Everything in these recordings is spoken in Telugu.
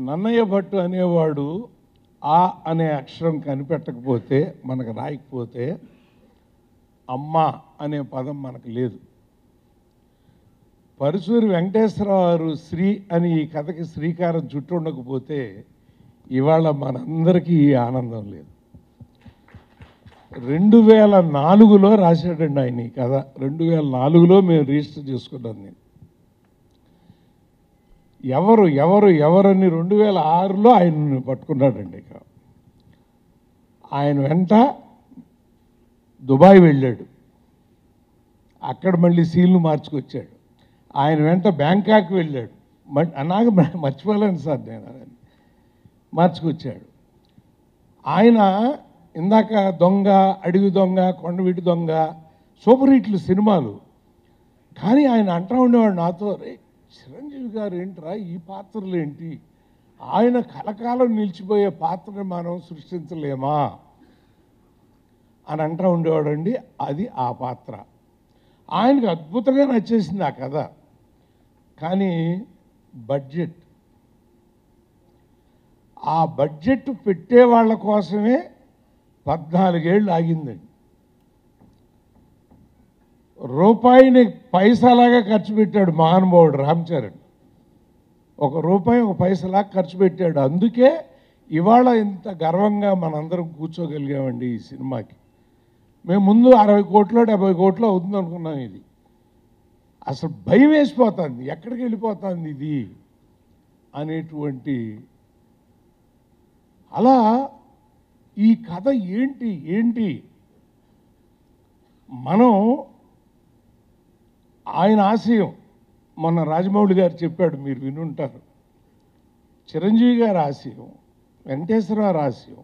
నన్నయ్య భట్టు అనేవాడు ఆ అనే అక్షరం కనిపెట్టకపోతే మనకు రాయకపోతే అమ్మ అనే పదం మనకు లేదు పరుసూరి వెంకటేశ్వరరావు గారు శ్రీ అని ఈ కథకి శ్రీకారం చుట్టూ ఉండకపోతే ఇవాళ మనందరికీ ఈ ఆనందం లేదు రెండు వేల నాలుగులో రాశాడండి ఆయన ఈ కథ రెండు వేల నాలుగులో మేము రిజిస్టర్ చేసుకున్నాం నేను ఎవరు ఎవరు ఎవరని రెండు వేల ఆరులో ఆయన్ని పట్టుకున్నాడండి ఇక ఆయన వెంట దుబాయ్ వెళ్ళాడు అక్కడ మళ్ళీ సీల్ను మార్చుకొచ్చాడు ఆయన వెంట బ్యాంకాక్ వెళ్ళాడు మ- నాకు మ- మర్చిపోలేను సార్ నేను అవన్నీ. మార్చుకొచ్చాడు ఆయన ఇందాక దొంగ అడవి దొంగ కొండవీటి దొంగ సూపర్ హిట్లు సినిమాలు కానీ ఆయన అంటా ఉండేవాడు నాతో రే చిరంజీవి గారు ఏంట్రా ఈ పాత్రలు ఏంటి ఆయన కలకాలం నిలిచిపోయే పాత్రని మనం సృష్టించలేమా అని అంటూ ఉండేవాడండి అది ఆ పాత్ర ఆయనకు అద్భుతంగా నచ్చేసింది ఆ కథ కానీ బడ్జెట్ ఆ బడ్జెట్ పెట్టే వాళ్ళ కోసమే పద్నాలుగేళ్ళు ఆగిందండి రూపాయిని పైసలాగా ఖర్చు పెట్టాడు మహానుభావుడు రామ్ చరణ్ ఒక రూపాయి ఒక పైసలా ఖర్చు పెట్టాడు అందుకే ఇవాళ ఇంత గర్వంగా మనందరం కూర్చోగలిగామండి ఈ సినిమాకి మేము ముందు అరవై కోట్లో డెబ్బై కోట్లో అవుతుంది అనుకున్నాం ఇది అసలు భయం వేసిపోతుంది ఎక్కడికి వెళ్ళిపోతుంది ఇది అనేటువంటి అలా ఈ కథ ఏంటి ఏంటి మనం ఆయన ఆశయం మొన్న రాజమౌళి గారు చెప్పాడు మీరు వినుంటారు చిరంజీవి గారి ఆశయం వెంకటేశ్వరరావు ఆశయం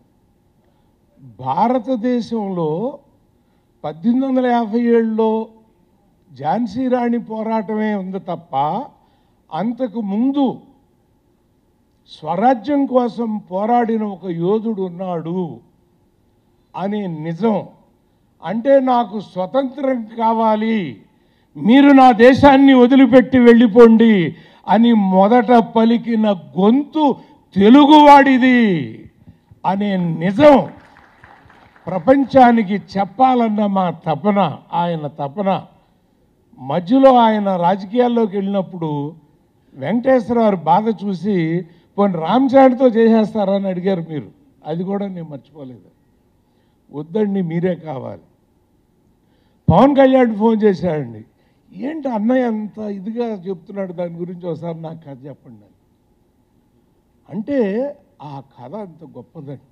భారతదేశంలో పద్దెనిమిది వందల యాభై ఏడులో ఝాన్సీ రాణి పోరాటమే ఉంది తప్ప అంతకు ముందు స్వరాజ్యం కోసం పోరాడిన ఒక యోధుడు ఉన్నాడు అనే నిజం అంటే నాకు స్వతంత్రం కావాలి మీరు నా దేశాన్ని వదిలిపెట్టి వెళ్ళిపోండి అని మొదట పలికిన గొంతు తెలుగువాడిది అనే నిజం ప్రపంచానికి చెప్పాలన్న మా తపన ఆయన తపన మధ్యలో ఆయన రాజకీయాల్లోకి వెళ్ళినప్పుడు వెంకటేశ్వరరావు బాధ చూసి పోనీ రామచరణ్తో చేసేస్తారని అడిగారు మీరు అది కూడా నేను మర్చిపోలేదు వద్దండి మీరే కావాలి పవన్ కళ్యాణ్ ఫోన్ చేశాడండి ఏంటి అన్నయ్య అంత ఇదిగా చెప్తున్నాడు దాని గురించి ఒకసారి నాకు కథ చెప్పండి అని. అంటే ఆ కథ అంత గొప్పదండి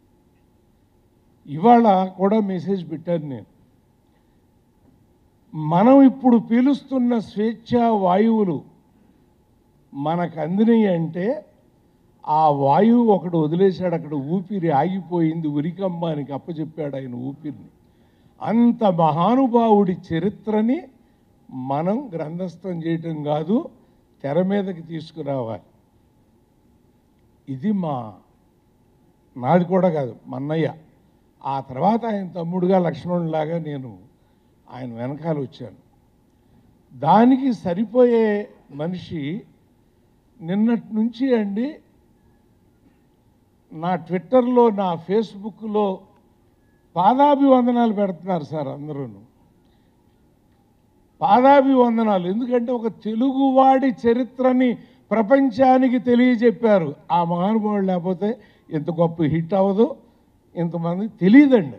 ఇవాళ కూడా మెసేజ్ పెట్టాను నేను మనం ఇప్పుడు పీలుస్తున్న స్వేచ్ఛ వాయువులు మనకు అందినాయి అంటే ఆ వాయువు ఒకడు వదిలేశాడు అక్కడ ఊపిరి ఆగిపోయింది ఉరికమ్మానికి అప్పచెప్పాడు ఆయన ఊపిరిని అంత మహానుభావుడి చరిత్రని మనం గ్రంథస్థం చేయటం కాదు తెర మీదకి తీసుకురావాలి ఇది మా నాది కూడా కాదు మన్నయ్య ఆ తర్వాత ఆయన తమ్ముడుగా లక్ష్మణులాగా నేను ఆయన వెనకాల వచ్చాను దానికి సరిపోయే మనిషి నిన్నటి నుంచి అండి నా ట్విట్టర్లో నా ఫేస్బుక్లో పాదాభివందనాలు పెడుతున్నారు సార్ అందరూ పాదాభివందనాలు ఎందుకంటే ఒక తెలుగువాడి చరిత్రని ప్రపంచానికి తెలియజెప్పారు ఆ మహానుభావుడు లేకపోతే ఇంత గొప్ప హిట్ అవ్వదు ఇంతమంది తెలియదండి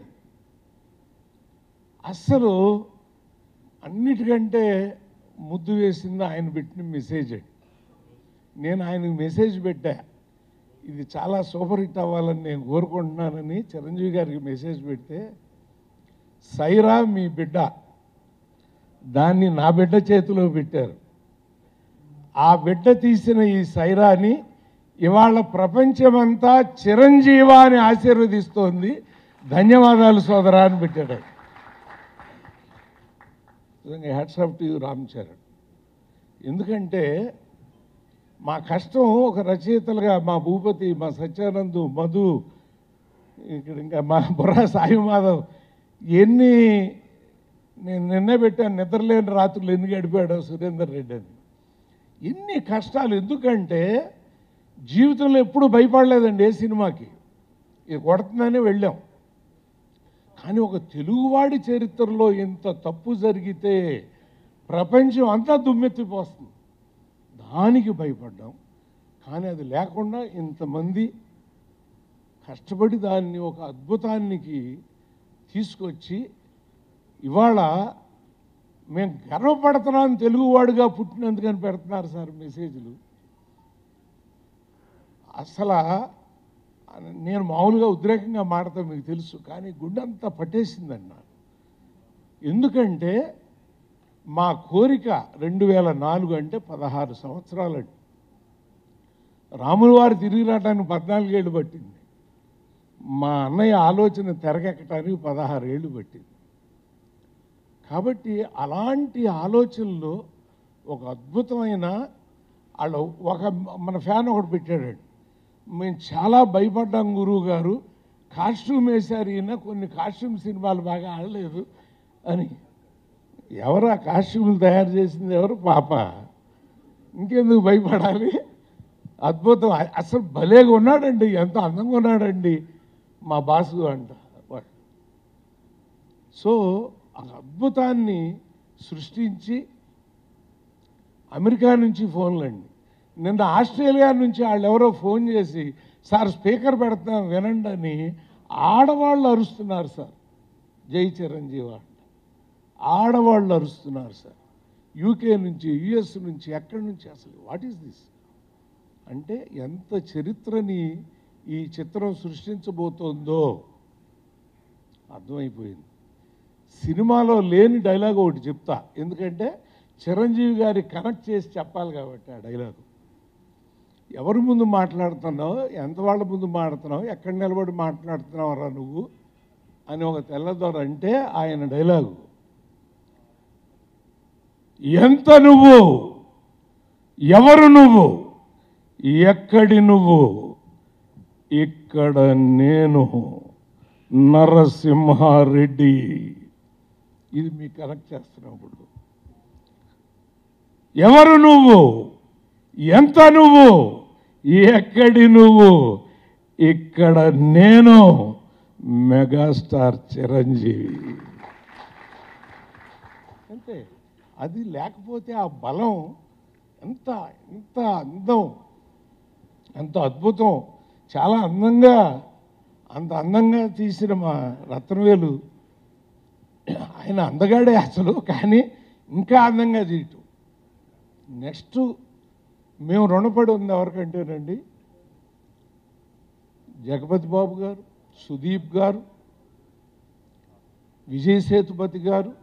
అస్సలు అన్నిటికంటే ముద్దు వేసింది ఆయన పెట్టిన మెసేజ్ అండి నేను ఆయనకు మెసేజ్ పెట్టా ఇది చాలా సూపర్ హిట్ అవ్వాలని నేను కోరుకుంటున్నానని చిరంజీవి గారికి మెసేజ్ పెడితే సైరా మీ బిడ్డ దాన్ని నా బిడ్డ చేతిలో పెట్టారు ఆ బిడ్డ తీసిన ఈ సైరాని ఇవాళ ప్రపంచమంతా చిరంజీవ అని ఆశీర్వదిస్తోంది ధన్యవాదాలు సోదరా అని పెట్టాడు ఆయన. నిజంగా hats off to you Ram Charan ఎందుకంటే మా కష్టం ఒక రచయితలుగా మా భూపతి మా సత్యానందు మధు ఇక్కడ ఇంకా మా బుర్రా సాయి మాధవ్ ఎన్ని నేను నిన్నే పెట్టాను నిద్రలేని రాత్రులు ఎన్ని గడిపాడో సురేందర్ రెడ్డి అని ఎన్ని కష్టాలు ఎందుకంటే జీవితంలో ఎప్పుడు భయపడలేదండి ఏ సినిమాకి ఇది కొడుతుందని వెళ్ళాం కానీ ఒక తెలుగువాడి చరిత్రలో ఇంత తప్పు జరిగితే ప్రపంచం అంతా దుమ్మెత్తిపోస్తుంది దానికి భయపడ్డాం కానీ అది లేకుండా ఇంతమంది కష్టపడి దాన్ని ఒక అద్భుతానికి తీసుకొచ్చి ఇవాళ మేము గర్వపడుతున్నాం తెలుగువాడుగా పుట్టినందుకని పెడుతున్నారు సార్ మెసేజ్లు అసలు నేను మామూలుగా ఉద్రేకంగా మాడతా మీకు తెలుసు కానీ గుండెంతా పట్టేసిందండి నాకు ఎందుకంటే మా కోరిక రెండు వేల నాలుగు అంటే పదహారు సంవత్సరాలండి రాముల వారు తిరిగి రావడానికి పద్నాలుగేళ్ళు పట్టింది మా అన్నయ్య ఆలోచన తెరకెక్కడానికి పదహారు ఏళ్ళు పట్టింది కాబట్టి అలాంటి ఆలోచనలో ఒక అద్భుతమైన వాళ్ళు ఒక మన ఫ్యాన్ ఒకటి పెట్టాడండి మేము చాలా భయపడ్డాం గురువు గారు కాస్ట్యూమ్ వేశారు ఈయన కొన్ని కాస్ట్యూమ్ సినిమాలు బాగా ఆడలేదు అని ఎవరు ఆ కాస్ట్యూములు తయారు చేసింది ఎవరు పాప ఇంకెందుకు భయపడాలి అద్భుతం అ- అసలు భలేగా ఉన్నాడండి ఎంత అందంగా ఉన్నాడండి మా బాసు అంట వాడు. సో ఆ అద్భుతాన్ని సృష్టించి అమెరికా నుంచి ఫోన్లండి నిన్న ఆస్ట్రేలియా నుంచి వాళ్ళు ఎవరో ఫోన్ చేసి సార్ స్పీకర్ పెడతాం వినండి అని ఆడవాళ్ళు అరుస్తున్నారు సార్ జై చిరంజీవి అంట ఆడవాళ్ళు అరుస్తున్నారు సార్ యూకే నుంచి యుఎస్ నుంచి ఎక్కడి నుంచి అసలు వాట్ ఈస్ దిస్ అంటే ఎంత చరిత్రని ఈ చిత్రం సృష్టించబోతోందో అర్థమైపోయింది సినిమాలో లేని డైలాగ్ ఒకటి చెప్తా ఎందుకంటే చిరంజీవి గారి కనెక్ట్ చేసి చెప్పాలి కాబట్టి ఆ డైలాగు ఎవరి ముందు మాట్లాడుతున్నావు ఎంత వాళ్ళ ముందు మాట్లాడుతున్నావు ఎక్కడ నిలబడి మాట్లాడుతున్నావురా నువ్వు అని ఒక తెల్లదొర అంటే ఆయన డైలాగు ఎంత నువ్వు ఎవరు నువ్వు ఎక్కడి నువ్వు ఇక్కడ నేను నరసింహారెడ్డి ఇది మీకు కనెక్ట్ చేస్తున్నప్పుడు ఎవరు నువ్వు ఎంత నువ్వు ఎక్కడి నువ్వు ఇక్కడ నేను మెగాస్టార్ చిరంజీవి అంతే అది లేకపోతే ఆ బలం ఎంత ఎంత అందం ఎంత అద్భుతం చాలా అందంగా అంత అందంగా తీసిన మా రత్నవేలు ఆయన అందగాడే అసలు కానీ ఇంకా అందంగా తీయటం నెక్స్ట్ మేము రుణపడి ఉంది ఎవరికంటేనండి జగపతి బాబు గారు సుదీప్ గారు విజయ్ సేతుపతి గారు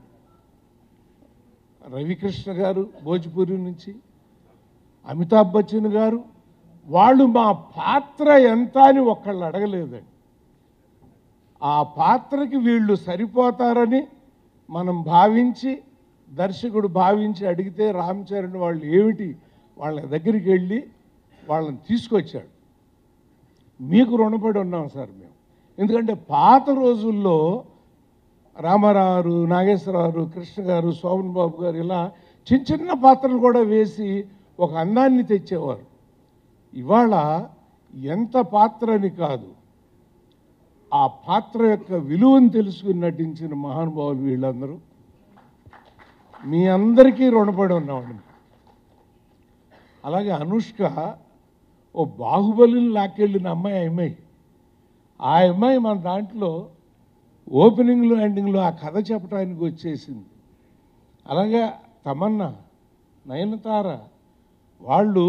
రవికృష్ణ గారు భోజ్పురి నుంచి అమితాబ్ బచ్చన్ గారు వాళ్ళు మా పాత్ర ఎంత అని ఒక్కళ్ళు అడగలేదండి ఆ పాత్రకి వీళ్ళు సరిపోతారని మనం భావించి దర్శకుడు భావించి అడిగితే రామ్ చరణ్ వాళ్ళు ఏమిటి వాళ్ళ దగ్గరికి వెళ్ళి వాళ్ళని తీసుకొచ్చాడు మీకు రుణపడి ఉన్నాం సార్ మేము ఎందుకంటే పాత రోజుల్లో రామారావు నాగేశ్వరరావు కృష్ణ గారు శోభన్ బాబు గారు ఇలా చిన్న చిన్న పాత్రలు కూడా వేసి ఒక అందాన్ని తెచ్చేవారు ఇవాళ ఎంత పాత్ర అని కాదు ఆ పాత్ర యొక్క విలువను తెలుసుకుని నటించిన మహానుభావులు వీళ్ళందరూ మీ అందరికీ రుణపడి ఉన్నామండి అలాగే అనుష్క ఓ బాహుబలిని లాక్కెళ్ళిన అమ్మాయి ఆ అమ్మాయి ఆ అమ్మాయి మన దాంట్లో ఓపెనింగ్లో ఎండింగ్లో ఆ కథ చెప్పడానికి వచ్చేసింది అలాగే తమన్నా నయనతార వాళ్ళు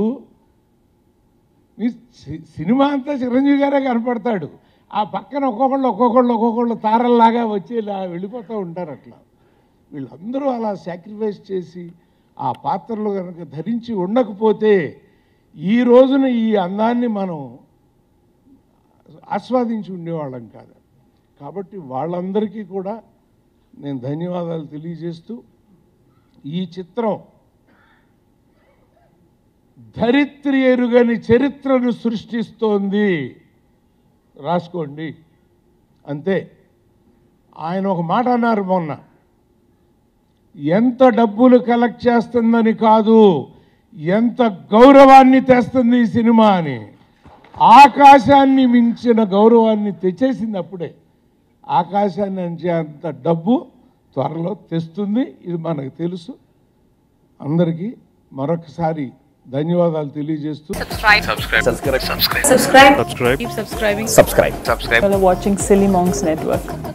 ఈ సి- సినిమా అంతా చిరంజీవి గారే కనపడతాడు ఆ పక్కన ఒక్కొక్కళ్ళు ఒక్కొక్కళ్ళు ఒక్కొక్కళ్ళు తారల్లాగా వచ్చి ఇలా వెళ్ళిపోతూ ఉంటారు అట్లా వీళ్ళందరూ అలా సాక్రిఫైస్ చేసి ఆ పాత్రలు కనుక ధరించి ఉండకపోతే ఈ రోజున ఈ అందాన్ని మనం ఆస్వాదించి ఉండేవాళ్ళం కాదు కాబట్టి వాళ్ళందరికీ కూడా నేను ధన్యవాదాలు తెలియజేస్తూ ఈ చిత్రం ధరిత్రి ఎరుగని చరిత్రను సృష్టిస్తోంది రాసుకోండి అంతే ఆయన ఒక మాట అన్నారు మొన్న ఎంత డబ్బులు కలెక్ట్ చేస్తుందని కాదు ఎంత గౌరవాన్ని తెస్తుంది ఈ సినిమా అని ఆకాశాన్ని మించిన గౌరవాన్ని తెచ్చేసింది అప్పుడే ఆకాశాన్ని అంచే అంత డబ్బు త్వరలో తెస్తుంది ఇది మనకు తెలుసు అందరికీ మరొకసారి ధన్యవాదాలు తెలియజేస్తూ subscribe, subscribe, subscribe, subscribe, subscribe, keep subscribing. subscribe, subscribe. While watching Silly Monks Network.